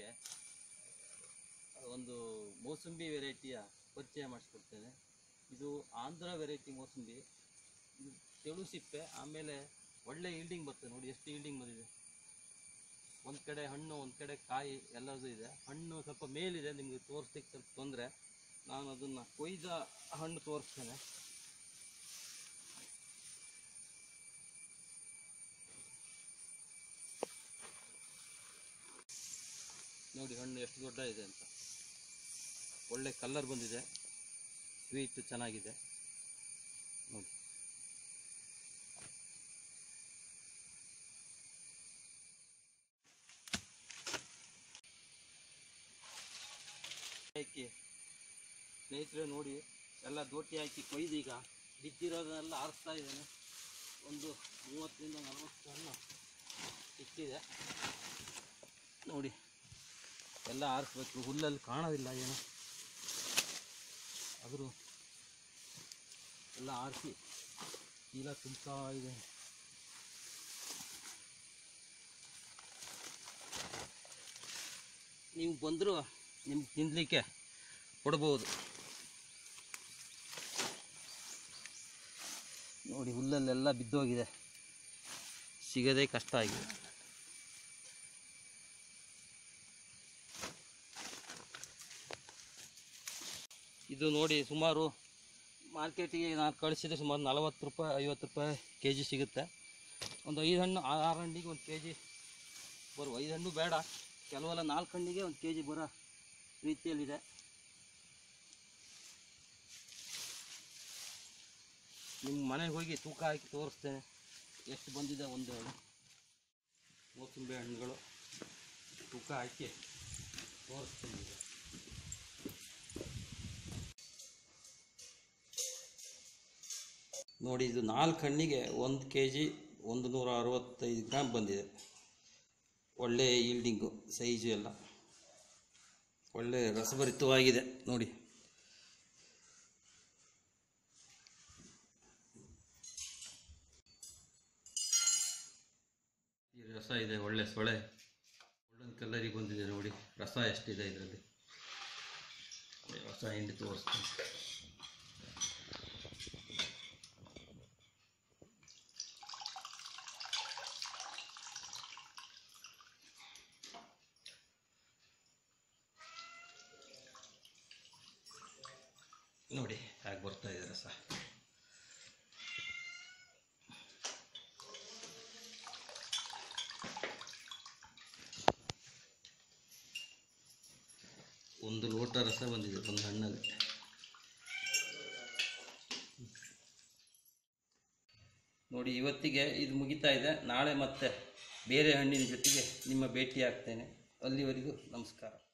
ಒಂದು ಮೋಸಂಬಿ ವೆರೈಟಿಯ ಪರಿಚಯ ಮಾಡಿಸ್ಕೊಡ್ತೇನೆ ಇದು ಆಂಧ್ರ ವೆರೈಟಿ ಮೋಸಂಬಿ ಇದು ತೆಳು ಸಿಪ್ಪೆ ಆಮೇಲೆ ಒಳ್ಳೆ ಈಲ್ಡಿಂಗ್ ಬರ್ತದೆ ನೋಡಿ ಎಷ್ಟು ಈಲ್ಡಿಂಗ್ ಬಂದಿದೆ ಒಂದು ಕಡೆ ಹಣ್ಣು ಒಂದು ಕಡೆ ಕಾಯಿ ಎಲ್ಲದೂ ಇದೆ ಹಣ್ಣು ಸ್ವಲ್ಪ ಮೇಲಿದೆ ನಿಮಗೆ ತೋರಿಸ್ಲಿಕ್ಕೆ ಸ್ವಲ್ಪ ತೊಂದರೆ ನಾನು ಅದನ್ನು ಕೊಯ್ದ ಹಣ್ಣು ತೋರಿಸ್ತೇನೆ ನೋಡಿ ಹಣ್ಣು ಎಷ್ಟು ದೊಡ್ಡ ಇದೆ ಅಂತ ಒಳ್ಳೆ ಕಲರ್ ಬಂದಿದೆ ಸ್ವೀಟ್ ಚೆನ್ನಾಗಿದೆ ನೋಡಿ ಹಾಕಿ ಸ್ನೇಹಿತರೆ ನೋಡಿ ಎಲ್ಲ ದೋಟಿ ಹಾಕಿ ಕೊಯ್ದು ಈಗ ಬಿದ್ದಿರೋದನ್ನೆಲ್ಲ ಆರಿಸ್ತಾ ಇದ್ದೇನೆ ಒಂದು ಮೂವತ್ತರಿಂದ ನಲವತ್ತು ಹಣ್ಣು ಸಿಕ್ಕಿದೆ ನೋಡಿ ಎಲ್ಲ ಆರಿಸ್ಬೇಕು ಹುಲ್ಲಲ್ಲಿ ಕಾಣೋದಿಲ್ಲ ಏನು ಆದರೂ ಎಲ್ಲ ಆರಿಸಿ ಚೀಲ ತುಂಬ್ತಾ ಇದೆ ನೀವು ಬಂದರೂ ನಿಮ್ಗೆ ತಿನ್ನಲಿಕ್ಕೆ ಕೊಡ್ಬೋದು ನೋಡಿ ಹುಲ್ಲಲ್ಲೆಲ್ಲ ಬಿದ್ದೋಗಿದೆ ಸಿಗದೇ ಕಷ್ಟ ಆಗಿದೆ ಇದು ನೋಡಿ ಸುಮಾರು ಮಾರ್ಕೆಟಿಗೆ ನಾನು ಕಳಿಸಿದ್ರೆ ಸುಮಾರು ನಲವತ್ತು ರೂಪಾಯಿ ಐವತ್ತು ರೂಪಾಯಿ ಕೆ ಜಿ ಸಿಗುತ್ತೆ ಒಂದು ಐದು ಹಣ್ಣು ಆ- ಆರು ಹಣ್ಣಿಗೆ ಒಂದು ಕೆ ಜಿ ಬರುವ ಐದು ಹಣ್ಣು ಬೇಡ ಕೆಲವೆಲ್ಲ ನಾಲ್ಕು ಹಣ್ಣಿಗೆ ಒಂದು ಕೆ ಜಿ ಬರೋ ರೀತಿಯಲ್ಲಿದೆ ನಿಮ್ಮ ಮನೆಗೆ ಹೋಗಿ ತೂಕ ಹಾಕಿ ತೋರಿಸ್ತೇನೆ ಎಷ್ಟು ಬಂದಿದೆ ಒಂದು ಹಣ್ಣು ಮೂಸಂಬಿ ಹಣ್ಣುಗಳು ತೂಕ ಹಾಕಿ ತೋರಿಸ್ತೀನಿ ಈಗ ನೋಡಿ ಇದು ನಾಲ್ಕು ಹಣ್ಣಿಗೆ ಒಂದು ಕೆ ಜಿ ಒಂದು ನೂರ ಅರವತ್ತೈದು ಗ್ರಾಮ್ ಬಂದಿದೆ ಒಳ್ಳೆ ಈಲ್ಡಿಂಗು ಸೈಜು ಎಲ್ಲ ಒಳ್ಳೆ ರಸಭರಿತವಾಗಿದೆ ನೋಡಿ ಈ ರಸ ಇದೆ ಒಳ್ಳೆ ಸೊಳೆ ಒಳ್ಳೆ ಕಲರಿಗೆ ಬಂದಿದೆ ನೋಡಿ ರಸ ಎಷ್ಟಿದೆ ಇದರಲ್ಲಿ ರಸ ಹಿಂಡಿ ತೋರಿಸ್ತೀನಿ ನೋಡಿ ಹೇಗೆ ಬರ್ತಾ ಇದೆ ರಸ ಒಂದು ಲೋಟ ರಸ ಬಂದಿದೆ ಒಂದು ಹಣ್ಣಲ್ಲಿ ನೋಡಿ ಇವತ್ತಿಗೆ ಇದು ಮುಗಿತಾ ಇದೆ ನಾಳೆ ಮತ್ತೆ ಬೇರೆ ಹಣ್ಣಿನ ಜೊತೆಗೆ ನಿಮ್ಮ ಭೇಟಿ ಆಗ್ತೇನೆ ಅಲ್ಲಿವರೆಗೂ ನಮಸ್ಕಾರ